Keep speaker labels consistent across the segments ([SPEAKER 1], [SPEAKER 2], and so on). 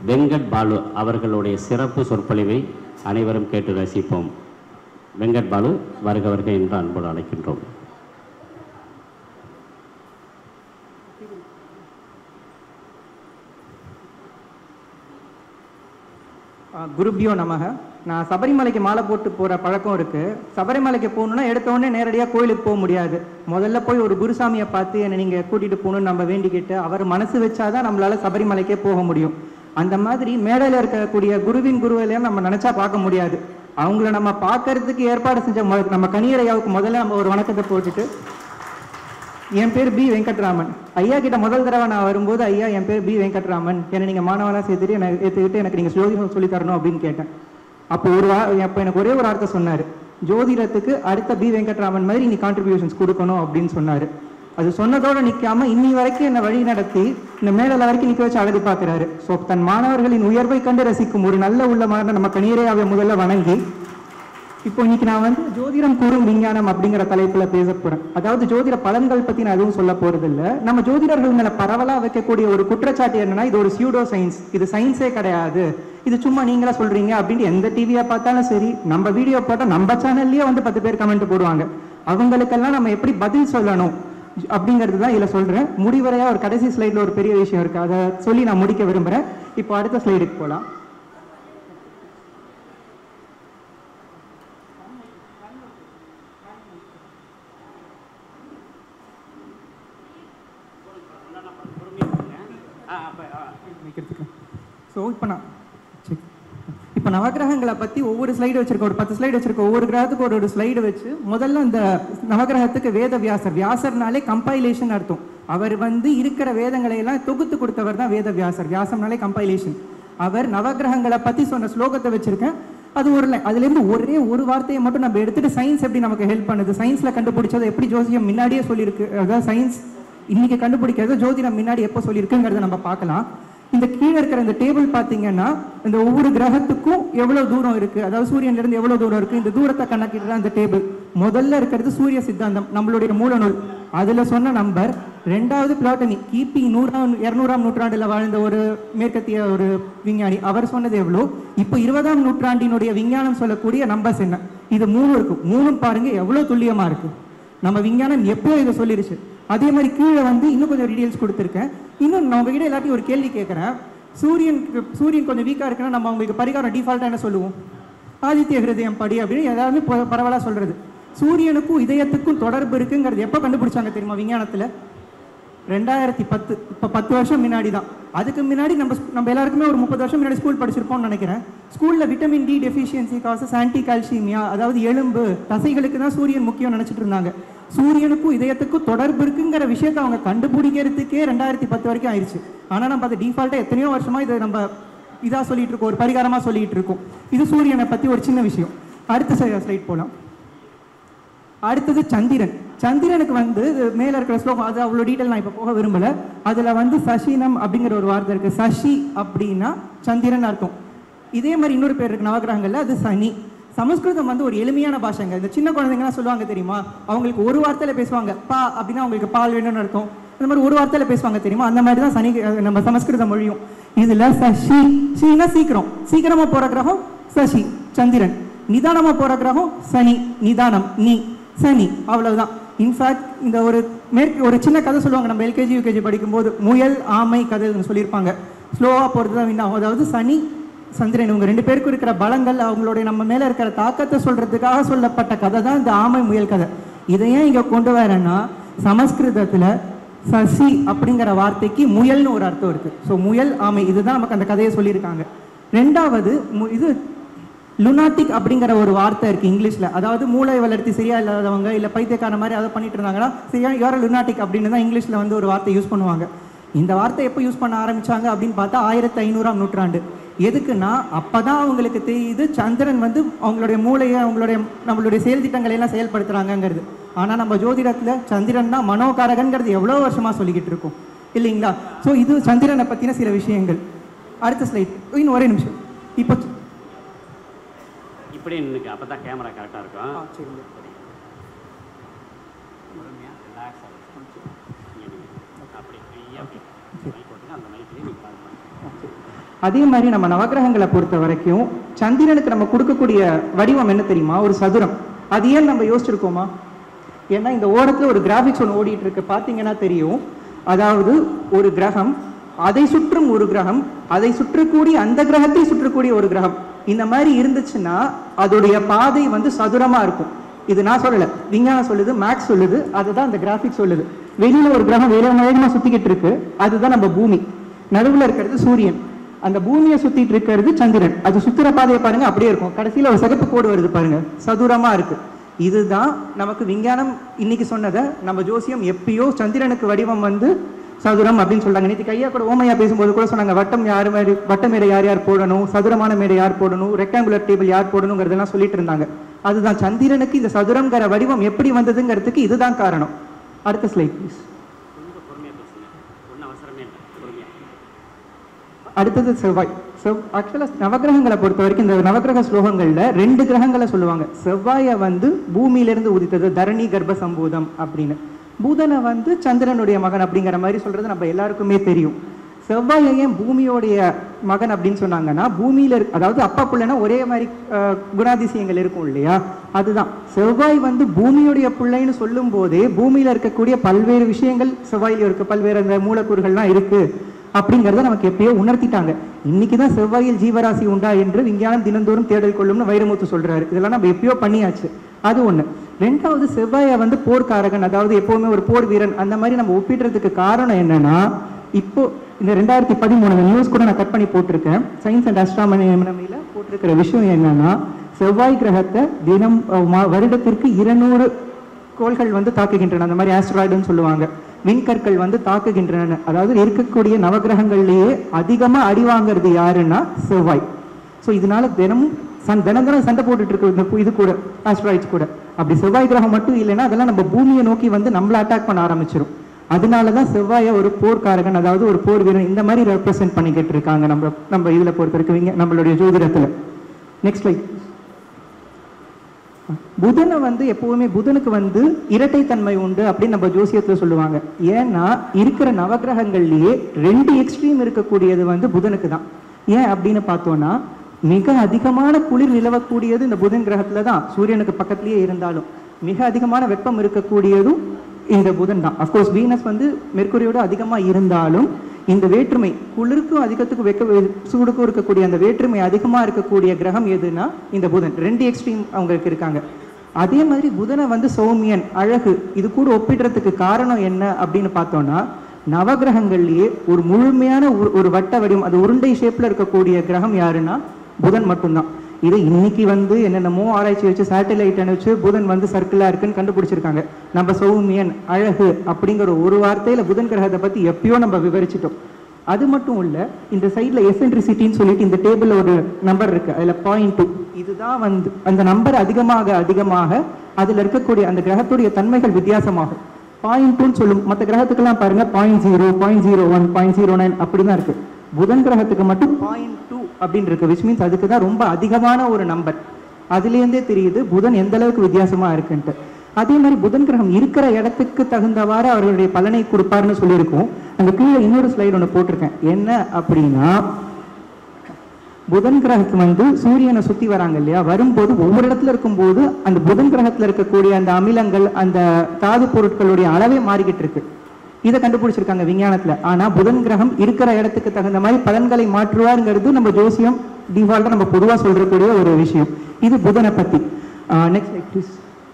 [SPEAKER 1] வெங்கட் பாலு அவர்களுடைய சிறப்பு சொற்பொழிவை அனைவரும் கேட்டு ரசிப்போம் வெங்கட் பாலு வருக வருக என்று அன்போடு அழைக்கின்றோம்
[SPEAKER 2] ஆ, குருபியோ நமக நான் சபரிமலைக்கு மாலை போட்டு போகிற பழக்கம் இருக்குது சபரிமலைக்கு போகணுன்னா எடுத்த உடனே நேரடியாக கோயிலுக்கு போக முடியாது முதல்ல போய் ஒரு குருசாமியை பார்த்து என்னை நீங்கள் கூட்டிகிட்டு போகணும்னு நம்ம வேண்டிக்கிட்டு அவர் மனசு வச்சாதான் நம்மளால சபரிமலைக்கே போக முடியும் அந்த மாதிரி மேடையில் இருக்கக்கூடிய குருவின் குருவிலையும் நம்ம நினச்சா பார்க்க முடியாது அவங்கள நம்ம பார்க்கறதுக்கு ஏற்பாடு செஞ்ச மொ- நம்ம கனியரையாவுக்கு முதல்ல நம்ம ஒரு வணக்கத்தை போட்டுட்டு என் பேர் பி வெங்கட்ராமன் ஐயா கிட்ட முதல் தடவை நான் வரும்போது ஐயா என் பேர் பி வெங்கட்ராமன் என்னை நீங்கள் மாணவனாக சேர்த்துட்டு எனக்கு ஏற்றுக்கிட்டு எனக்கு நீங்கள் ஜோதிடம் சொல்லி தரணும் அப்படின்னு கேட்டேன் அப்போ ஒரு வா அப்போ எனக்கு ஒரே ஒரு வார்த்தை சொன்னார் ஜோதிடத்துக்கு அடுத்த பி வெங்கட்ராமன் மாதிரி நீ கான்ட்ரிபியூஷன்ஸ் கொடுக்கணும் அப்படின்னு சொன்னார் அது சொன்னதோட நிற்காம இன்னி வரைக்கும் என்னை வழி நடத்தி இந்த மேடல வரைக்கும் நிற்க வச்சு அழகு பார்க்குறாரு ஸோ தன் மாணவர்களின் உயர்வை கண்டு ரசிக்கும் ஒரு நல்ல உள்ளமான நம்ம கணியரையாவை முதல்ல வணங்கி இப்போ இன்னைக்கு நான் வந்து ஜோதிடம் கூறும் விஞ்ஞானம் அப்படிங்கிற தலைப்புல பேச போறேன் அதாவது ஜோதிட பலன்கள் பத்தி நான் எதுவும் சொல்ல போறது இல்ல நம்ம ஜோதிடர்கள் மேல பரவலா வைக்கக்கூடிய ஒரு குற்றச்சாட்டு என்னன்னா இது ஒரு சியூடோ சயின்ஸ் இது சயின்ஸே கிடையாது இது சும்மா நீங்களா சொல்றீங்க அப்படின்னு எந்த டிவியா பார்த்தாலும் சரி நம்ம வீடியோ போட்டா நம்ம சேனல்லயே வந்து பத்து பேர் கமெண்ட் போடுவாங்க அவங்களுக்கெல்லாம் நம்ம எப்படி பதில் சொல்லணும் அப்படிங்கிறது தான் இதுல சொல்றேன் முடிவரையா ஒரு கடைசி ஸ்லைட்ல ஒரு பெரிய விஷயம் இருக்கு அதை சொல்லி நான் முடிக்க விரும்புறேன் இப்போ அடுத்த ஸ்லைடுக்கு போலாம் வைக்கிறதுக்கு ஸோ இப்போ நான் சரி. இப்போ நவகிரகங்களை பற்றி ஒவ்வொரு ஸ்லைடு வச்சிருக்க ஒரு பத்து ஸ்லைடு வச்சிருக்க ஒவ்வொரு கிரகத்துக்கு ஒரு ஒரு ஸ்லைடு வச்சு முதல்ல இந்த நவகிரகத்துக்கு வேத வியாசர் வியாசர்னாலே கம்பைலேஷன் அர்த்தம் அவர் வந்து இருக்கிற வேதங்களை எல்லாம் தொகுத்து கொடுத்தவர் தான் வேத வியாசர் வியாசம்னாலே கம்பைலேஷன் அவர் நவகிரகங்களை பற்றி சொன்ன ஸ்லோகத்தை வச்சிருக்கேன் அது ஒரு line. அதுலேருந்து ஒரே ஒரு வார்த்தையை மட்டும் நம்ம எடுத்துட்டு சயின்ஸ் எப்படி நமக்கு ஹெல்ப் பண்ணுது சயின்ஸில் கண்டுபிடிச்சது எப்படி ஜோசியம் முன்னாடியே சொல்லியிருக்கு அதாவது சயின்ஸ் இன்னைக்கு கண்டுபிடிக்கிறது ஜோதிடம் முன்னாடி எப்போ சொல்லியிருக்குங்கிறத நம்ம பார்க்கலாம் இந்த கீழே இருக்கிற இந்த டேபிள் பார்த்தீங்கன்னா இந்த ஒவ்வொரு கிரகத்துக்கும் எவ்வளவு தூரம் இருக்கு அதாவது சூரியன்ல இருந்து எவ்வளவு தூரம் இருக்கு இந்த தூரத்தை கணக்கிட்டு அந்த டேபிள் முதல்ல இருக்கிறது சூரிய சித்தாந்தம் நம்மளுடைய மூல நூல் அதுல சொன்ன நம்பர் ரெண்டாவது பிளாட்டனி கிபி நூறாம் இருநூறாம் நூற்றாண்டுல வாழ்ந்த ஒரு மேற்கத்திய ஒரு விஞ்ஞானி அவர் சொன்னது எவ்வளோ இப்போ இருபதாம் நூற்றாண்டினுடைய விஞ்ஞானம் சொல்லக்கூடிய நம்பர்ஸ் என்ன இது மூணு இருக்கு மூணும் பாருங்க எவ்வளவு துல்லியமா இருக்கு நம்ம விஞ்ஞானம் எப்போ இதை சொல்லிருச்சு அதே மாதிரி கீழே வந்து இன்னும் கொஞ்சம் டீடைல்ஸ் கொடுத்துருக்கேன் இன்னும் நான் உங்ககிட்ட எல்லாத்தையும் ஒரு கேள்வி கேட்குறேன் சூரியன் சூரியன் கொஞ்சம் வீக்காக இருக்குன்னா நம்ம அவங்களுக்கு பரிகாரம் டிஃபால்ட்டாக என்ன சொல்லுவோம் ஆதித்ய ஹிருதயம் படி அப்படின்னு ஏதாவது பரவலாக சொல்கிறது சூரியனுக்கும் இதயத்துக்கும் தொடர்பு இருக்குங்கிறது எப்போ கண்டுபிடிச்சாங்க தெரியுமா விஞ்ஞானத்தில் ரெண்டாயிரத்தி பத்து இப்போ பத்து வருஷம் முன்னாடி தான் அதுக்கு முன்னாடி நம்ம ஸ்கூ- நம்ம எல்லாருக்குமே ஒரு முப்பது வருஷம் முன்னாடி ஸ்கூல் படிச்சிருப்போம்னு நினைக்கிறேன் ஸ்கூலில் விட்டமின் டி டெஃபிஷியன்சி காசஸ் ஆன்டி கால்சியமியா அதாவது எலும்பு தசைகளுக்கு தான் சூரியன் முக்கியம் நினைச்சிட்டு இருந்தாங்க சூரியனுக்கும் இதயத்துக்கும் தொடர்பு இருக்குங்கிற விஷயத்தை அவங்க கண்டுபிடிக்கிறதுக்கே ரெண்டாயிரத்தி பத்து வரைக்கும் ஆயிடுச்சு ஆனால் நம்ம அதை டிஃபால்ட்டாக எத்தனையோ வருஷமா இதை நம்ம இதாக சொல்லிட்டு இருக்கோம் ஒரு பரிகாரமாக சொல்லிட்டு இருக்கோம் இது சூரியனை பற்றி ஒரு சின்ன விஷயம் அடுத்த ஸ்லைட் போகலாம் அடுத்தது சந்திரன் சந்திரனுக்கு வந்து இது மேல இருக்கிற ஸ்லோகம் அது அவ்வளோ டீட்டெயில் நான் இப்போ போக விரும்பல அதுல வந்து சசினம் அப்படிங்கிற ஒரு வார்த்தை இருக்கு சசி அப்படின்னா சந்திரன் அர்த்தம் இதே மாதிரி இன்னொரு பேர் இருக்கு நவகிரகங்கள்ல அது சனி சமஸ்கிருதம் வந்து ஒரு எளிமையான பாஷைங்க இந்த சின்ன குழந்தைங்கலாம் சொல்லுவாங்க தெரியுமா அவங்களுக்கு ஒரு வார்த்தையில பேசுவாங்க பா அப்படின்னா அவங்களுக்கு பால் வேணும்னு அர்த்தம் அந்த மாதிரி ஒரு வார்த்தையில பேசுவாங்க தெரியுமா அந்த மாதிரி தான் சனி நம்ம சமஸ்கிருத மொழியும் இதுல சசி சீனா சீக்கிரம் சீக்கிரமா போற கிரகம் சசி சந்திரன் நிதானமா போற கிரகம் சனி நிதானம் நீ சனி அவ்வளவுதான் இன்ஃபேக்ட் இந்த ஒரு மேற்கு ஒரு சின்ன கதை சொல்லுவாங்க நம்ம எல்கேஜி யூகேஜி படிக்கும்போது முயல் ஆமை கதை சொல்லியிருப்பாங்க ஸ்லோவாக போகிறது தான் வின்னாகும் அதாவது சனி சந்திரன் இவங்க ரெண்டு பேருக்கும் இருக்கிற பலங்கள் அவங்களுடைய நம்ம மேலே இருக்கிற தாக்கத்தை சொல்றதுக்காக சொல்லப்பட்ட கதை தான் இந்த ஆமை முயல் கதை இதை ஏன் இங்கே கொண்டு வரேன்னா சமஸ்கிருதத்தில் சசி அப்படிங்கிற வார்த்தைக்கு முயல்னு ஒரு அர்த்தம் இருக்கு ஸோ முயல் ஆமை இதுதான் நமக்கு அந்த கதையை சொல்லியிருக்காங்க ரெண்டாவது மு- இது லுனாட்டிக் அப்படிங்கிற ஒரு வார்த்தை இருக்கு இங்கிலீஷ்ல அதாவது மூளை வளர்ச்சி சரியா இல்லாதவங்க இல்ல பைத்தியக்கார மாதிரி அதை பண்ணிட்டு இருந்தாங்கன்னா சரியா யார லுனாட்டிக் அப்படின்னு தான் இங்கிலீஷ்ல வந்து ஒரு வார்த்தை யூஸ் பண்ணுவாங்க இந்த வார்த்தை எப்போ யூஸ் பண்ண ஆரம்பிச்சாங்க அப்படின்னு பார்த்தா ஆயிரத்தி ஐநூறாம் நூற்றாண்டு எதுக்குன்னா அப்பதான் அவங்களுக்கு தெரியுது சந்திரன் வந்து அவங்களுடைய மூளையை அவங்களுடைய நம்மளுடைய செயல் திட்டங்களை எல்லாம் செயல்படுத்துறாங்கங்கிறது ஆனா நம்ம ஜோதிடத்துல சந்திரன் தான் மனோகாரகன்கிறது எவ்வளவு வருஷமா சொல்லிக்கிட்டு இருக்கோம் இல்லைங்களா ஸோ இது சந்திரனை பத்தின சில விஷயங்கள் அடுத்த ஸ்லைட் இன்னும் ஒரே நிமிஷம் இப்போ
[SPEAKER 1] இப்படி நின்னுக்கு அப்போ தான் கேமரா கரெக்டாக இருக்கும்
[SPEAKER 2] ஆ, சரிங்க.
[SPEAKER 1] பொறுமையாக ரிலாக்ஸாக இங்கே நில்லுங்க. அப்படி ஃப்ரீயாக அப்படி மைக் போட்டுங்க அந்த மைக்லேயே நீங்கள் பாருங்க
[SPEAKER 2] அதே மாதிரி நம்ம நவக்கிரகங்களை பொறுத்த வரைக்கும் சந்திரனுக்கு நம்ம கொடுக்கக்கூடிய வடிவம் என்ன தெரியுமா ஒரு சதுரம் அது ஏன் நம்ம யோசிச்சிருக்கோமா ஏன்னா இந்த ஓரத்துல ஒரு கிராஃபிக்ஸ் ஒன்று ஓடிட்டு இருக்கு பார்த்தீங்கன்னா தெரியும் அதாவது ஒரு கிரகம் அதை சுற்றும் ஒரு கிரகம் அதை சுற்றக்கூடிய அந்த கிரகத்தை சுற்றக்கூடிய ஒரு கிரகம் இந்த மாதிரி இருந்துச்சுன்னா அதோடைய பாதை வந்து சதுரமா இருக்கும் இது நான் சொல்லல விஞ்ஞானம் சொல்லுது மேக்ஸ் சொல்லுது அதுதான் அந்த கிராஃபிக்ஸ் சொல்லுது வெளியில ஒரு கிரகம் வேற வேகமா சுத்திக்கிட்டு இருக்கு அதுதான் நம்ம பூமி நடுவுல இருக்கிறது சூரியன் அந்த பூமியை சுத்திட்டு இருக்கிறது சந்திரன் அது சுத்துற பாதையை பாருங்க அப்படியே இருக்கும் கடைசியில ஒரு சிகப்பு கோடு வருது பாருங்க சதுரமா இருக்கு இதுதான் நமக்கு விஞ்ஞானம் இன்னைக்கு சொன்னதை நம்ம ஜோசியம் எப்பயோ சந்திரனுக்கு வடிவம் வந்து சதுரம் அப்படின்னு சொல்றாங்க நேற்று கையா கூட ஓமையா பேசும்போது கூட சொன்னாங்க வட்டம் யார் மாதிரி வட்ட மேடை யார் யார் போடணும் சதுரமான மேடை யார் போடணும் ரெக்டாங்குலர் டேபிள் யார் போடணுங்கிறதெல்லாம் சொல்லிட்டு இருந்தாங்க அதுதான் சந்திரனுக்கு இந்த சதுரங்கிற வடிவம் எப்படி வந்ததுங்கிறதுக்கு இதுதான் காரணம் அடுத்த ஸ்லைட் ப்ளீஸ் அடுத்தது செவ்வாய் செவ் ஆக்சுவலாக நவக்கிரகங்களை பொறுத்த வரைக்கும் இந்த நவக்கிரக ஸ்லோகங்கள்ல ரெண்டு கிரகங்களை சொல்லுவாங்க செவ்வாயை வந்து பூமியிலிருந்து உதித்தது தரணி கர்ப்ப சம்பூதம் அப்படின்னு பூதனை வந்து சந்திரனுடைய மகன் அப்படிங்கிற மாதிரி சொல்றது நம்ம எல்லாருக்குமே தெரியும் செவ்வாயை ஏன் பூமியோடைய மகன் அப்படின்னு சொன்னாங்கன்னா பூமியில இருக்க அதாவது அப்பா புள்ளைனா ஒரே மாதிரி அஹ், குணாதிசயங்கள் இருக்கும் இல்லையா அதுதான் செவ்வாய் வந்து பூமியுடைய பிள்ளைன்னு சொல்லும் போதே பூமியில இருக்கக்கூடிய பல்வேறு விஷயங்கள் செவ்வாயில இருக்கு பல்வேறு அந்த மூலக்கூறுகள்லாம் இருக்கு அப்படிங்கிறத நமக்கு எப்பயோ உணர்த்திட்டாங்க இன்னைக்கு தான் செவ்வாயில் ஜீவராசி உண்டா என்று விஞ்ஞானம் தினந்தோறும் தேடல் கொள்ளும்னு வைரமுத்து சொல்றாரு இதெல்லாம் நம்ம எப்பயோ பண்ணியாச்சு அது ஒண்ணு ரெண்டாவது செவ்வாயை வந்து போர்க்காரகன் அதாவது எப்பவுமே ஒரு போர் வீரன் அந்த மாதிரி நம்ம ஒப்பிடுறதுக்கு காரணம் என்னன்னா இப்போ இந்த ரெண்டாயிரத்தி பதிமூணு நியூஸ் கூட நான் கட் பண்ணி போட்டிருக்கேன் சயின்ஸ் அண்ட் அஸ்ட்ராமனியில போட்டிருக்கிற விஷயம் என்னன்னா செவ்வாய் கிரகத்தை தினம் அஹ், மா- வருடத்திற்கு இருநூறு கோள்கள் வந்து தாக்குகின்றன அந்த மாதிரி ஆஸ்ட்ராய்டுன்னு சொல்லுவாங்க விண்கற்கள் வந்து தாக்குகின்றன அதாவது இருக்கக்கூடிய நவகிரகங்கள்லயே அதிகமா அடி வாங்குறது யாருன்னா செவ்வாய் ஸோ இதனால தினமும் சன் தினம் தினம் சண்டை போட்டுட்டு இருக்கு இந்த கு- இது கூட ஆஸ்ட்ராய்ட்ஸ் கூட அப்படி செவ்வாய் கிரகம் மட்டும் இல்லைன்னா அதெல்லாம் நம்ம பூமியை நோக்கி வந்து நம்மள அட்டாக் பண்ண ஆரம்பிச்சிடும் அதனால தான் செவ்வாயை ஒரு போர்க்காரகன் அதாவது ஒரு போர் வீரன் இந்த மாதிரி ரெப்ரசென்ட் பண்ணிக்கிட்டு இருக்காங்க நம்ம நம்ம இதுல பொறுத்த வரைக்கும் இங்க நம்மளுடைய ஜோதிடத்துல நெக்ஸ்ட் லைக் புதனை வந்து எப்பவுமே புதனுக்கு வந்து இரட்டைத்தன்மை உண்டு அப்படின்னு நம்ம ஜோசியத்துல சொல்லுவாங்க ஏன்னா இருக்கிற நவக்கிரகங்கள்லயே ரெண்டு எக்ஸ்ட்ரீம் இருக்கக்கூடியது வந்து புதனுக்கு தான் ஏன் அப்படின்னு பார்த்தோம்னா மிக அதிகமான குளிர் நிலவக்கூடியது இந்த புதன் கிரகத்துல தான் சூரியனுக்கு பக்கத்திலேயே இருந்தாலும் மிக அதிகமான வெப்பம் இருக்கக்கூடியதும் இந்த புதன் தான் அஃப்கோர்ஸ் வீனஸ் வந்து மெர்க்குரியோட அதிகமா இருந்தாலும் இந்த வேற்றுமை குளிருக்கும் அதிகத்துக்கும் வெக்க சூடுக்கும் இருக்கக்கூடிய அந்த வேற்றுமை அதிகமா இருக்கக்கூடிய கிரகம் எதுனா இந்த புதன் ரெண்டு எக்ஸ்ட்ரீம் அவங்களுக்கு இருக்காங்க அதே மாதிரி புதனை வந்து சௌமியன் அழகு இது கூட ஒப்பிடுறதுக்கு காரணம் என்ன அப்படின்னு பார்த்தோம்னா நவகிரகங்கள்லயே ஒரு முழுமையான ஒரு- ஒரு வட்ட வடிவம் அது உருண்டை ஷேப்ல இருக்கக்கூடிய கிரகம் யாருன்னா புதன் மட்டும்தான் இது இன்னைக்கு வந்து என்னென்னமோ ஆராய்ச்சி வச்சு சேட்டலைட் அனுப்பிச்சு புதன் வந்து சர்க்கிளா இருக்குன்னு கண்டுபிடிச்சிருக்காங்க நம்ம சௌமியன் அழகு அப்படிங்கிற ஒரு வார்த்தையில புதன் கிரகத்தை பத்தி எப்பயோ நம்ம விவரிச்சிட்டோம் அது மட்டும் இல்ல இந்த சைட்ல எசென்ட்ரிசிட்டின்னு சொல்லிட்டு இந்த டேபிள்ல ஒரு நம்பர் இருக்கு அதுல பாயிண்ட் டூ இதுதான் வந்து அந்த நம்பர் அதிகமாக அதிகமாக அதுல இருக்கக்கூடிய அந்த கிரகத்துடைய தன்மைகள் வித்தியாசமாகும் பாயிண்ட் டூன்னு சொல்லும் மற்ற கிரகத்துக்கெல்லாம் பாருங்க point zero point zero one point zero nine அப்படிதான் இருக்கு புதன் கிரகத்துக்கு மட்டும் பாயிண்ட் டூ அப்படின்னு இருக்கு விச் மீன்ஸ் அதுக்கு தான் ரொம்ப அதிகமான ஒரு நம்பர் அதுலேருந்தே தெரியுது புதன் எந்த அளவுக்கு வித்தியாசமா இருக்குன்ட்டு அதே மாதிரி புதன் கிரகம் இருக்கிற இடத்துக்கு தகுந்தவாறு அவர்களுடைய பலனை கொடுப்பாருன்னு சொல்லியிருக்கோம் அந்த கீழே இன்னொரு ஸ்லைடு ஒன்று போட்டிருக்கேன் என்ன அப்படின்னா புதன் கிரகத்துக்கு வந்து சூரியனை சுத்தி வராங்க இல்லையா வரும்போது ஒவ்வொரு இடத்துல இருக்கும்போது அந்த புதன் கிரகத்துல இருக்கக்கூடிய அந்த அமிலங்கள் அந்த தாது பொருட்களுடைய அளவே மாறிக்கிட்டு இருக்கு இதை கண்டுபிடிச்சிருக்காங்க விஞ்ஞானத்துல ஆனா புதன் கிரகம் இருக்கிற இடத்துக்கு தகுந்த மாதிரி பலன்களை மாற்றுவாருங்கிறது நம்ம ஜோசியம் டிஃபால்ட்டா நம்ம பொதுவா சொல்றக்கூடிய ஒரு விஷயம் இது புதனை பத்தி நெக்ஸ்ட் ப்ளீஸ்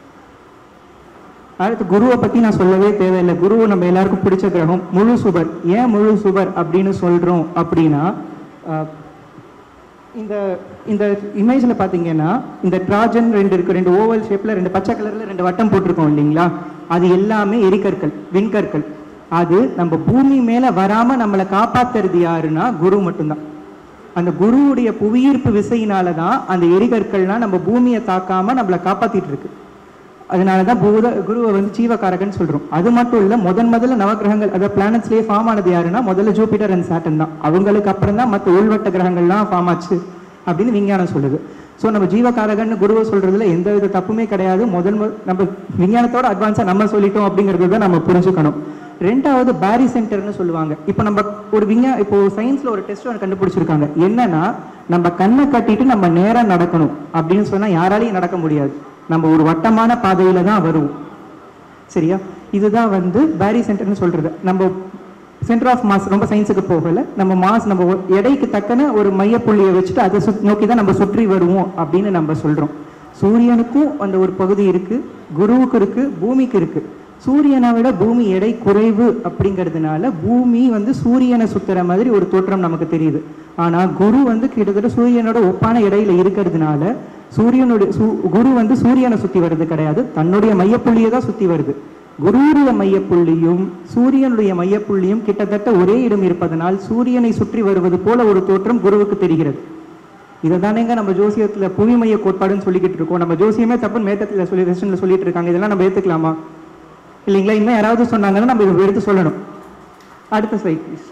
[SPEAKER 2] அடுத்து குருவை பத்தி நான் சொல்லவே தேவையில்லை குரு நம்ம எல்லாருக்கும் பிடிச்ச கிரகம் முழு சுபர் ஏன் முழு சுபர் அப்படின்னு சொல்றோம் அப்படின்னா ஆஹ், இந்த இந்த இமேஜ்ல பாத்தீங்கன்னா இந்த ட்ராஜன் ரெண்டு இருக்கு ரெண்டு ஓவல் ஷேப்ல ரெண்டு பச்சை கலர்ல ரெண்டு வட்டம் போட்டிருக்கோம் இல்லைங்களா அது எல்லாமே எரிகற்கள் விண்கற்கள் அது நம்ம பூமி மேல வராம நம்மளை காப்பாத்துறது யாருன்னா குரு மட்டும்தான் அந்த குருவுடைய புவியீர்ப்பு விசையினால தான் அந்த எரிகற்கள்லாம் நம்ம பூமியை தாக்காம நம்மளை காப்பாத்திட்டு இருக்கு அதனால தான் பூத குருவை வந்து ஜீவகாரகன் சொல்றோம் அது மட்டும் இல்ல முதன் முதல்ல நவகிரகங்கள் அதாவது பிளானட்ஸ்லயே ஃபார்ம் ஆனது யாருன்னா முதல்ல ஜூபிட்டர் அண்ட் சாட்டன் தான் அவங்களுக்கு அப்புறம் தான் மற்ற உள்வட்ட கிரகங்கள்லாம் ஃபார்ம் ஆச்சு அப்படின்னு விஞ்ஞானம் சொல்லுது ஸோ நம்ம ஜீவகாரகன் குருவை சொல்றதுல எந்த வித தப்புமே கிடையாது முதல் மு- நம்ம விஞ்ஞானத்தோட அட்வான்ஸா நம்ம சொல்லிட்டோம் அப்படிங்கிறது தான் நம்ம புரிஞ்சுக்கணும் ரெண்டாவது பாரி சென்டர்னு சொல்லுவாங்க இப்போ நம்ம ஒரு விஞ்ஞா இப்போ சயின்ஸ்ல ஒரு டெஸ்ட் ஒன்று கண்டுபிடிச்சிருக்காங்க என்னன்னா நம்ம கண்ணை கட்டிட்டு நம்ம நேரா நடக்கணும் அப்படின்னு சொன்னா யாராலையும் நடக்க முடியாது நம்ம ஒரு வட்டமான பாதையில தான் வருவோம் சரியா இதுதான் வந்து பாரி சென்டர்னு சொல்றது நம்ம சென்டர் ஆஃப் மாஸ் ரொம்ப சயின்ஸுக்கு போகல நம்ம மாஸ் நம்ம ஒரு எடைக்கு தக்கன ஒரு மையப்புள்ளியை வச்சுட்டு அதை சுத் நோக்கி தான் நம்ம சுற்றி வருவோம் அப்படின்னு நம்ம சொல்றோம் சூரியனுக்கும் அந்த ஒரு பகுதி இருக்கு குருவுக்கு இருக்கு பூமிக்கு இருக்கு சூரியனை விட பூமி எடை குறைவு அப்படிங்கிறதுனால பூமி வந்து சூரியனை சுத்துற மாதிரி ஒரு தோற்றம் நமக்கு தெரியுது ஆனா குரு வந்து கிட்டத்தட்ட சூரியனோட ஒப்பான இடையில இருக்கிறதுனால சூரியனுடைய சூ- குரு வந்து சூரியனை சுத்தி வருது கிடையாது தன்னுடைய மையப்புள்ளியை தான் சுத்தி வருது குருவுடைய மையப்புள்ளியும் சூரியனுடைய மையப்புள்ளியும் கிட்டத்தட்ட ஒரே இடம் இருப்பதனால் சூரியனை சுற்றி வருவது போல ஒரு தோற்றம் குருவுக்கு தெரிகிறது இதை தானேங்க நம்ம ஜோசியத்துல புவி மைய கோட்பாடுன்னு சொல்லிக்கிட்டு இருக்கோம் நம்ம ஜோசியமே தப்புன்னு மேத்தத்துல சொல்லி ரெஸ்டன்ல சொல்லிட்டு இருக்காங்க இதெல்லாம் நம்ம ஏத்துக்கலாமா இல்லைங்களா இன்னும் யாராவது சொன்னாங்கன்னா நம்ம இதை எடுத்து சொல்லணும் அடுத்த ஸ்லைட் ப்ளீஸ்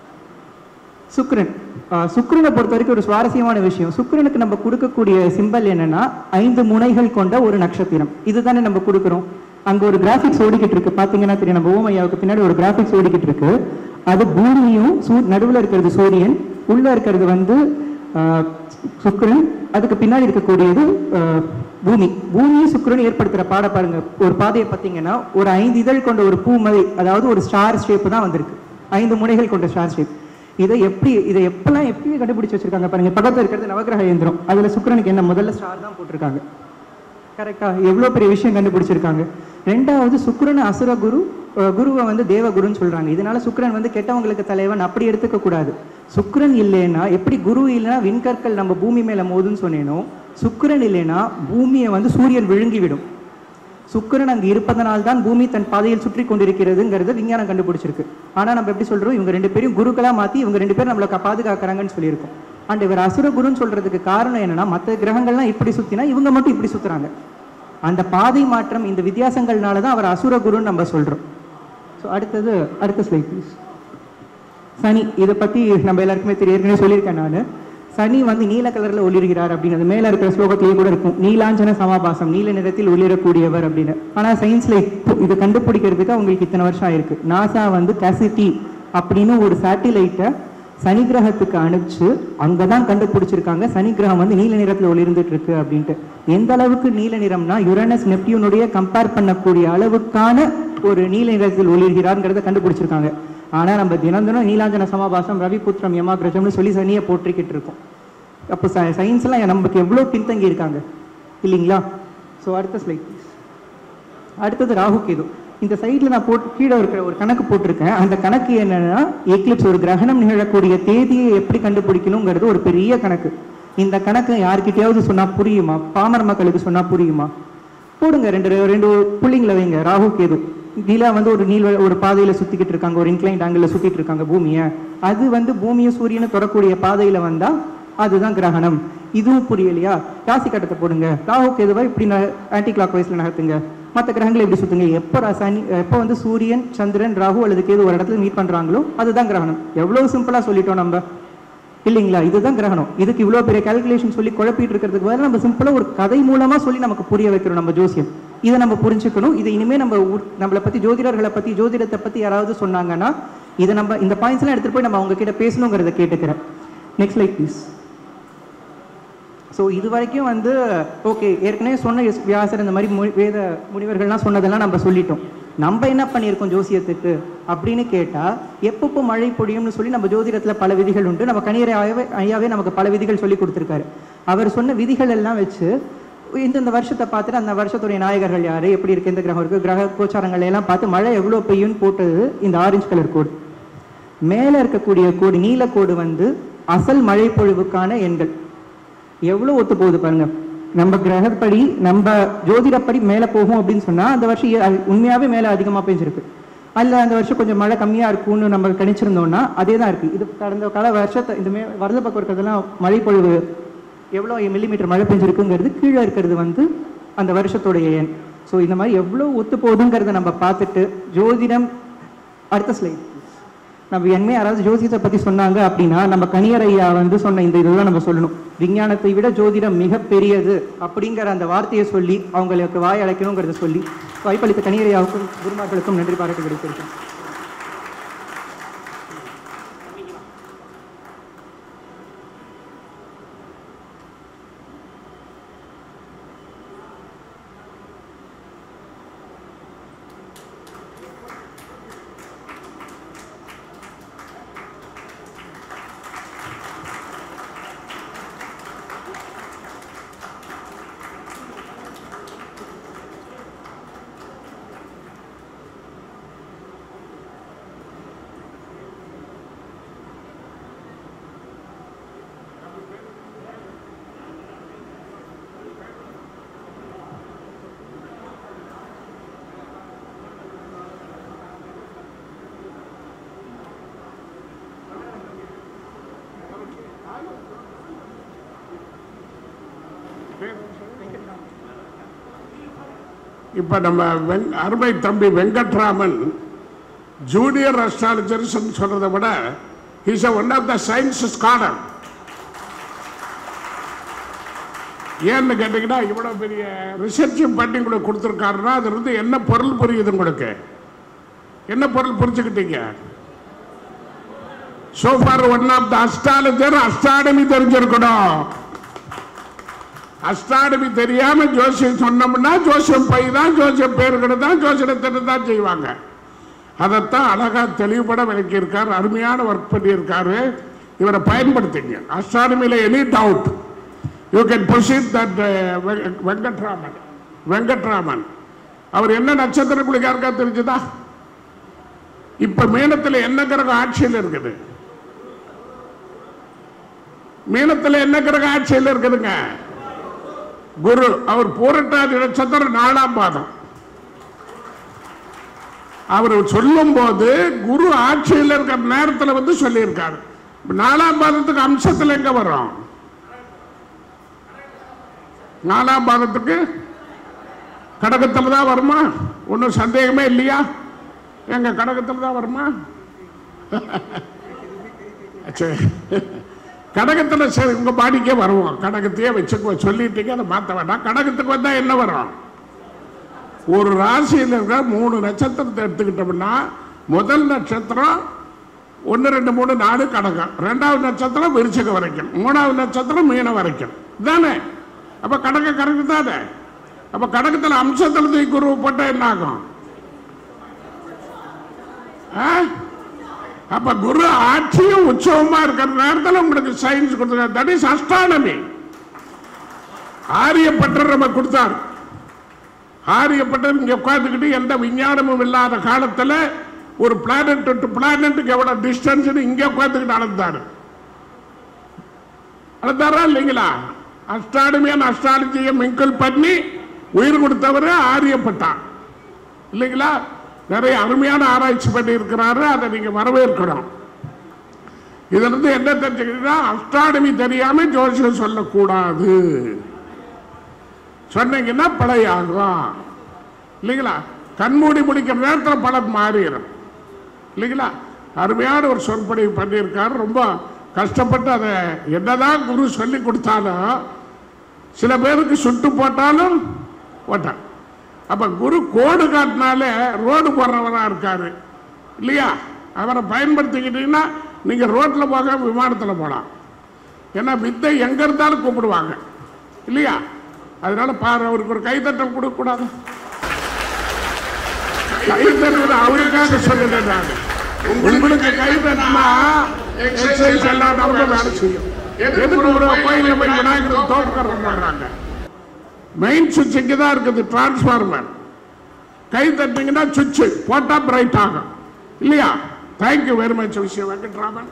[SPEAKER 2] சுக்கிரன் ஆஹ் சுக்கிரனை பொறுத்த வரைக்கும் ஒரு சுவாரஸ்யமான விஷயம் சுக்கிரனுக்கு நம்ம கொடுக்கக்கூடிய சிம்பல் என்னன்னா ஐந்து முனைகள் கொண்ட ஒரு நட்சத்திரம் இதுதானே நம்ம கொடுக்குறோம் அங்க ஒரு கிராஃபிக்ஸ் ஓடிக்கிட்டு இருக்கு பாத்தீங்கன்னா தெரியும் நம்ம ஓமையாவுக்கு பின்னாடி ஒரு கிராஃபிக்ஸ் ஓடிக்கிட்டு இருக்கு அது பூமியும் சூ- நடுவுல இருக்கிறது சூரியன் உள்ள இருக்கிறது வந்து ஆஹ், சுக்கிரன் அதுக்கு பின்னாடி இருக்கக்கூடியது ஆஹ், பூமி பூமியும் சுக்கிரனும் ஏற்படுத்துற பாட பாருங்க ஒரு பாதையை பார்த்தீங்கன்னா ஒரு ஐந்து இதழ் கொண்ட ஒரு பூ மாதிரி அதாவது ஒரு ஸ்டார் ஷேப் தான் வந்திருக்கு ஐந்து முனைகள் கொண்ட ஸ்டார் ஷேப் இதை எப்படி இதை எப்பெல்லாம் எப்படி கண்டுபிடிச்சு வச்சிருக்காங்க பாருங்க பக்கத்துல இருக்கிறது நவகிரக இயந்திரம் அதுல சுக்கிரனுக்கு என்ன முதல்ல ஸ்டார் தான் போட்டிருக்காங்க கரெக்டா எவ்வளவு பெரிய விஷயம் கண்டுபிடிச்சிருக்காங்க ரெண்டாவது சுக்கிரன் அசுர குரு அஹ் குருவை வந்து தேவகுருன்னு சொல்றாங்க இதனால சுக்கிரன் வந்து கெட்டவங்களுக்கு தலைவன் அப்படி எடுத்துக்க கூடாது சுக்கிரன் இல்லைன்னா எப்படி குரு இல்லைன்னா விண்கற்கள் நம்ம பூமி மேல மோதுன்னு சொன்னேனோ சுக்கிரன் இல்லைன்னா பூமியை வந்து சூரியன் விழுங்கிவிடும் சுக்கிரன் அங்கு இருப்பதனால் தான் பூமி தன் பாதையில் சுற்றி கொண்டிருக்கிறதுங்கிறத விஞ்ஞானம் கண்டுபிடிச்சிருக்கு ஆனா நம்ம எப்படி சொல்றோம் இவங்க ரெண்டு பேரும் குருக்களா மாத்தி இவங்க ரெண்டு பேரும் நம்மளை கா- பாதுகாக்கறாங்கன்னு சொல்லியிருக்கோம் அண்ட் இவர் அசுர குருன்னு சொல்றதுக்கு காரணம் என்னன்னா மற்ற கிரகங்கள்லாம் இப்படி சுத்தினா இவங்க மட்டும் இப்படி சுத்துறாங்க அந்த பாதை மாற்றம் இந்த வித்தியாசங்கள்னால தான் அவர் அசுர குருன்னு நம்ம சொல்றோம் ஸோ அடுத்தது அடுத்த ஸ்லைட் ப்ளீஸ் சனி இதை பத்தி நம்ம எல்லாருக்குமே தெரியும் ஏற்கனவே சொல்லியிருக்கேன் நான் சனி வந்து நீல கலர்ல ஒளிர்கிறார் அப்படின்னு அது மேல இருக்கிற ஸ்லோகத்திலேயே கூட இருக்கும் நீலாஞ்சன சமாபாசம் நீல நிறத்தில் ஒளிரக்கூடியவர் அப்படின்னு ஆனா சயின்ஸ்ல இப்போ இதை கண்டுபிடிக்கிறதுக்கு அவங்களுக்கு இத்தனை வருஷம் ஆயிருக்கு நாசா வந்து கேசிட்டி அப்படின்னு ஒரு சேட்டிலைட்டை சனி கிரகத்துக்கு அனுப்பிச்சு அங்கதான் கண்டுபிடிச்சிருக்காங்க சனி கிரகம் வந்து நீல நிறத்துல ஒளிர்ந்துட்டு இருக்கு அப்படின்ட்டு எந்த அளவுக்கு நீல நிறம்னா யுரேனஸ் நெப்டியூனுடைய கம்பேர் பண்ணக்கூடிய அளவுக்கான ஒரு நீல நிறத்தில் ஒளிர்கிறார்ங்கிறத கண்டுபிடிச்சிருக்காங்க ஆனா நம்ம தினம் தினம் நீலாஞ்சன சமாபாசம் ரவிபுத்திரம் யமாகிரஜம்னு சொல்லி சனியை போற்றிக்கிட்டு இருக்கோம் அப்போ சயின்ஸ் எல்லாம் நமக்கு எவ்வளவு பின்தங்கி இருக்காங்க இல்லைங்களா ஸோ அடுத்த ஸ்லைட் ப்ளீஸ் அடுத்தது ராகு கேது இந்த சைடில் நான் போட்டு கீழே இருக்கிற ஒரு கணக்கு போட்டிருக்கேன் அந்த கணக்கு என்னன்னா எக்லிப்ஸ் ஒரு கிரகணம் நிகழக்கூடிய தேதியை எப்படி கண்டுபிடிக்கணுங்கிறது ஒரு பெரிய கணக்கு இந்த கணக்கு யார்கிட்டயாவது சொன்னா புரியுமா பாமர மக்களுக்கு சொன்னா புரியுமா போடுங்க ரெண்டு ரெண்டு புள்ளிங்களை வைங்க ராகு கேது நிலா வந்து ஒரு நீள் ஒரு பாதையில சுத்திக்கிட்டு இருக்காங்க ஒரு இன்க்ளைண்ட் ஆங்கிள் சுத்திட்டு இருக்காங்க பூமியை அது வந்து பூமியும் சூரியனை தொடக்கூடிய பாதையில வந்தா அதுதான் கிரகணம் இதுவும் புரியலையா ராசி கட்டத்தை போடுங்க ராகு கேதுவா இப்படி ஆன்டி கிளாக் வைஸ்ல நகர்த்துங்க மற்ற கிரகங்களை எப்படி சுத்துங்க எப்போ ரா- சனி எப்போ வந்து சூரியன் சந்திரன் ராகு அல்லது கேது ஒரு இடத்துல மீட் பண்றாங்களோ அதுதான் கிரகணம் எவ்வளவு சிம்பிளா சொல்லிட்டோம் நம்ம இல்லைங்களா இதுதான் கிரகணம் இதுக்கு இவ்வளோ பெரிய கால்குலேஷன் சொல்லி குழப்பிட்டு இருக்கிறதுக்கு பதிலா நம்ம சிம்பிளா ஒரு கதை மூலமா சொல்லி நமக்கு புரிய வைக்கிறோம் நம்ம ஜோசியம் இதை நம்ம புரிஞ்சுக்கணும் இதை இனிமே நம்ம ஊர்- நம்மளை பத்தி ஜோதிடர்களை பத்தி ஜோதிடத்தை பத்தி யாராவது சொன்னாங்கன்னா இதை நம்ம இந்த பாயிண்ட்ஸ் எல்லாம் எடுத்துட்டு போய் நம்ம அவங்க கிட்ட பேசணுங்கிறத கேட்டுக்கிறேன் நெக்ஸ்ட் லைக் ப்ளீஸ் ஸோ இது வரைக்கும் வந்து ஓகே ஏற்கனவே சொன்ன எஸ் வியாசர் இந்த மாதிரி மொழி- வேத முனிவர்கள்லாம் சொன்னதெல்லாம் நம்ம சொல்லிட்டோம் நம்ம என்ன பண்ணியிருக்கோம் ஜோசியத்துக்கு அப்படின்னு கேட்டால் எப்பப்போ மழை பொழியும்னு சொல்லி நம்ம ஜோதிடத்தில் பல விதிகள் உண்டு நம்ம கணியரை ஐயாவே ஐயாவே நமக்கு பல விதிகள் சொல்லி கொடுத்துருக்காரு அவர் சொன்ன விதிகள் எல்லாம் வச்சு இந்தந்த வருஷத்தை பார்த்துட்டு அந்த வருஷத்துடைய நாயகர்கள் யாரு எப்படி இருக்கு எந்த கிரகம் இருக்கு கிரக கோச்சாரங்களை எல்லாம் பார்த்து மழை எவ்வளோ பெய்யும்னு போட்டது இந்த ஆரஞ்சு கலர் கோடு மேலே இருக்கக்கூடிய கோடு நீல கோடு வந்து அசல் மழை பொழிவுக்கான எண்கள் எவ்வளோ ஒத்து போகுது பாருங்க நம்ம கிரகப்படி நம்ம ஜோதிடப்படி மேலே போகும் அப்படின்னு சொன்னா அந்த வருஷம் ஏ- அது உண்மையாவே மேலே அதிகமாக பெஞ்சிருக்கு அல்ல அந்த வருஷம் கொஞ்சம் மழை கம்மியா இருக்கும்னு நம்ம கணிச்சிருந்தோம்னா அதே தான் இருக்கு இது கடந்த கால வருஷத்தை இந்த மே வரது பக்கம் இருக்கிறதெல்லாம் மழை பொழிவு எவ்வளோ மில்லிமீட்டர் மழை பெஞ்சிருக்குங்கிறது கீழே இருக்கிறது வந்து அந்த வருஷத்துடைய எண் ஸோ இந்த மாதிரி எவ்வளோ ஒத்து போகுதுங்கிறத நம்ம பார்த்துட்டு ஜோதிடம் அடுத்த ஸ்லைட் நம்ம இனிமே யாராவது ஜோதிடத்தை பத்தி சொன்னாங்க அப்படின்னா நம்ம கணியர் ஐயா வந்து சொன்ன இந்த இதுதான் நம்ம சொல்லணும் விஞ்ஞானத்தை விட ஜோதிடம் மிக பெரியது அப்படிங்கிற அந்த வார்த்தையை சொல்லி அவங்களுக்கு வாய் அழைக்கணுங்கிறத சொல்லி வாய்ப்பளித்த கணியர் ஐயாவுக்கும் குருமார்களுக்கும் நன்றி பாராட்டு கிடைத்திருக்கேன்
[SPEAKER 3] இப்ப நம்ம வெங் அருமை தம்பி வெங்கட்ராமன் ஜூனியர் அஸ்ட்ராலஜர்ஸ் சொல்றதை விட is one of the science scholar ஏன்னு கேட்டீங்கன்னா இவ்வளவு பெரிய ரிசர்ச் பண்ணி உங்களுக்கு கொடுத்துருக்காருன்னா அது இருந்து என்ன பொருள் புரியுது உங்களுக்கு என்ன பொருள் புரிஞ்சுக்கிட்டீங்க so far one of the astrologer astronomy தெரிஞ்சிருக்கணும் அஸ்ட்ரானமி தெரியாம ஜோசியம் சொன்னோம்னா ஜோசியம் பை தான் ஜோசியம் பேருக்கிட்ட தான் ஜோசியத்தை தான் செய்வாங்க அதைத்தான் அழகா தெளிவுபட விளக்கியிருக்கார் அருமையான ஒர்க் பண்ணியிருக்காரு இவரை பயன்படுத்திங்க அஸ்ட்ரானமியில் any doubt you can proceed that Venkatraman Venkatraman அவர் என்ன நட்சத்திரம் உங்களுக்கு யாருக்கா தெரிஞ்சுதா இப்ப மீனத்தில் என்ன கிரகம் ஆட்சியில் இருக்குது மீனத்தில் என்ன கிரகம் ஆட்சியில் இருக்குதுங்க குரு அவர் பூரட்டாதி நட்சத்திரம் நாலாம் பாதம் அவர் சொல்லும் போது குரு ஆட்சியில் இருக்கிற நேரத்தில் வந்து சொல்லியிருக்காரு நாலாம் பாதத்துக்கு அம்சத்தில் எங்க வரும் நாலாம் பாதத்துக்கு கடகத்தில் தான் வருமா ஒன்றும் சந்தேகமே இல்லையா எங்க கடகத்தில் தான் வருமா சரி கடகத்தில் சரி உங்க பாடிக்கே வருவோம் கடகத்தையே வச்சுக்கோ சொல்லிட்டீங்க அதை மாற்ற வேண்டாம் கடகத்துக்கு வந்தா என்ன வரும் ஒரு ராசியில் இருக்கிற மூணு நட்சத்திரத்தை எடுத்துக்கிட்டோம்னா முதல் நட்சத்திரம் ஒன்று ரெண்டு மூணு நாலு கடகம் ரெண்டாவது நட்சத்திரம் விருச்சிகம் வரைக்கும் மூணாவது நட்சத்திரம் மீனம் வரைக்கும் தானே அப்ப கடக கரெக்டு தானே அப்ப கடகத்தில் அம்சத்தில் தூக்கி குரு போட்டா என்ன ஆகும் ஆ? அப்ப குரு ஆட்சியும் உற்சவமா இருக்கிற நேரத்தில் உங்களுக்கு சயின்ஸ் கொடுத்தார் தட் இஸ் அஸ்ட்ரானமி ஆரியப்பட்டர் நம்ம கொடுத்தார் ஆரியப்பட்டர் இங்க உட்கார்ந்துக்கிட்டு எந்த விஞ்ஞானமும் இல்லாத காலத்துல ஒரு பிளானட் டு பிளானட்டுக்கு எவ்வளவு டிஸ்டன்ஸ் இங்க உட்கார்ந்துக்கிட்டு அளந்தாரு அளந்தாரா இல்லைங்களா அஸ்ட்ரானமியான அஸ்ட்ராலஜியை மிங்கிள் பண்ணி உயிர் கொடுத்தவர் ஆரியப்பட்டார் இல்லைங்களா நிறைய அருமையான ஆராய்ச்சி பண்ணி இருக்கிறாரு அதை நீங்க வரவேற்கணும் இதுல இருந்து என்ன தெரிஞ்சுக்கிட்டீங்கன்னா அஸ்ட்ரானமி தெரியாம ஜோசியம் சொல்லக்கூடாது சொன்னீங்கன்னா பழையாகும் இல்லைங்களா கண்மூடி முடிக்கிற நேரத்தில் பலம் மாறிடும் இல்லைங்களா அருமையான ஒரு சொற்பொழிவு பண்ணியிருக்காரு ரொம்ப கஷ்டப்பட்டு அதை என்னதான் குரு சொல்லி கொடுத்தாலும் சில பேருக்கு சுட்டு போட்டாலும் போட்டான் அப்ப குரு கோடு காட்டினாலே ரோடு போடுறவரா இருக்காரு இல்லையா அவரை பயன்படுத்திக்கிட்டீங்கன்னா நீங்க ரோட்ல போக விமானத்துல போகலாம் ஏன்னா வித்தை எங்க இருந்தாலும் கூப்பிடுவாங்க இல்லையா அதனால பாரு அவருக்கு ஒரு கைத்தட்டல் கொடுக்க கூடாது கைத்தட்டல் அவருக்காக சொல்லல நான் உங்களுக்கு கைத்தட்டினா எக்ஸசைஸ் எல்லா இடமும் வேலை செய்யும் எதுக்கு ஒரு கோயில போய் விநாயகர் தோற்கரம் பண்றாங்க மெயின் சுவிட்ச் இங்கே தான் இருக்குது டிரான்ஸ்ஃபார்மர் கை தட்டிங்கன்னா சுவிட்ச் போட்டா பிரைட் ஆகும் இல்லையா தேங்க்யூ வெரி மச் விஷயம் வெங்கட்ராமன்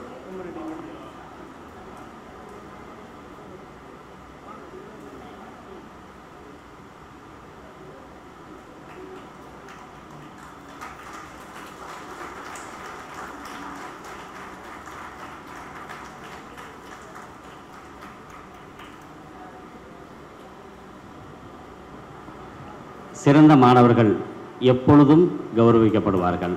[SPEAKER 1] சிறந்த மாணவர்கள் எப்பொழுதும் கௌரவிக்கப்படுவார்கள்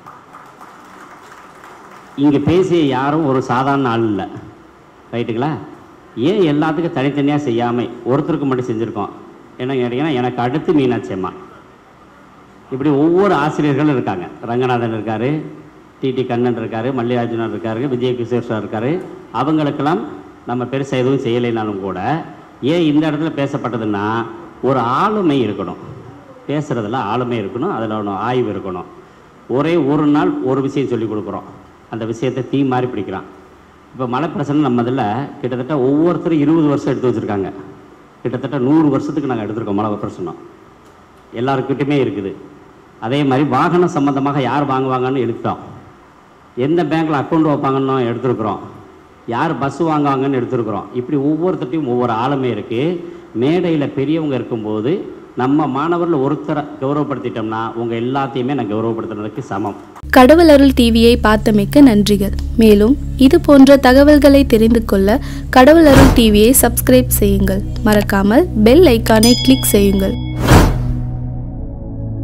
[SPEAKER 1] இங்கே பேசிய யாரும் ஒரு சாதாரண ஆள் இல்லை ரைட்டுங்களா ஏன் எல்லாத்துக்கும் தனித்தனியாக செய்யாமல் ஒருத்தருக்கு மட்டும் செஞ்சுருக்கோம் என்ன கேட்டிங்கன்னா எனக்கு அடுத்து மீனாட்சி அம்மா இப்படி ஒவ்வொரு ஆசிரியர்களும் இருக்காங்க ரங்கநாதன் இருக்கார் டிடி கண்ணன் இருக்கார் மல்லிகார்ஜுனன் இருக்காரு விஜய் கிஷோர் சார் இருக்கார் அவங்களுக்கெல்லாம் நம்ம பெருசாக எதுவும் செய்யலைனாலும் கூட ஏன் இந்த இடத்துல பேசப்பட்டதுன்னா ஒரு ஆளுமை இருக்கணும் பேசுகிறதுல ஆளுமை இருக்கணும் அதில் ஒன்று ஆய்வு இருக்கணும் ஒரே ஒரு நாள் ஒரு விஷயம் சொல்லி கொடுக்குறோம் அந்த விஷயத்தை தீ மாதிரி பிடிக்கிறான் இப்போ மலைப்பிரசனம் நம்ம இதில் கிட்டத்தட்ட ஒவ்வொருத்தரும் இருபது வருஷம் எடுத்து வச்சுருக்காங்க கிட்டத்தட்ட நூறு வருஷத்துக்கு நாங்கள் எடுத்திருக்கோம் மலை பிரசனம் எல்லாருக்கிட்டையுமே இருக்குது அதே மாதிரி வாகனம் சம்பந்தமாக யார் வாங்குவாங்கன்னு எடுத்தோம் எந்த பேங்க்கில் அக்கௌண்ட் வைப்பாங்கன்னு எடுத்திருக்கிறோம் யார் பஸ் வாங்குவாங்கன்னு எடுத்திருக்கிறோம் இப்படி ஒவ்வொருத்தட்டையும் ஒவ்வொரு ஆளுமே இருக்குது மேடையில் பெரியவங்க இருக்கும்போது நம்ம மாணவரில் ஒருத்தரை கௌரவப்படுத்திட்டோம்னா உங்கள் எல்லாத்தையுமே நான் கௌரவப்படுத்துறதுக்கு சமம்
[SPEAKER 4] கடவுள் அருள் டிவியை பார்த்தமைக்கு நன்றிகள் மேலும் இது போன்ற தகவல்களை தெரிந்து கொள்ள கடவுள் அருள் டிவியை சப்ஸ்கிரைப் செய்யுங்கள் மறக்காமல் பெல் ஐக்கானை கிளிக் செய்யுங்கள்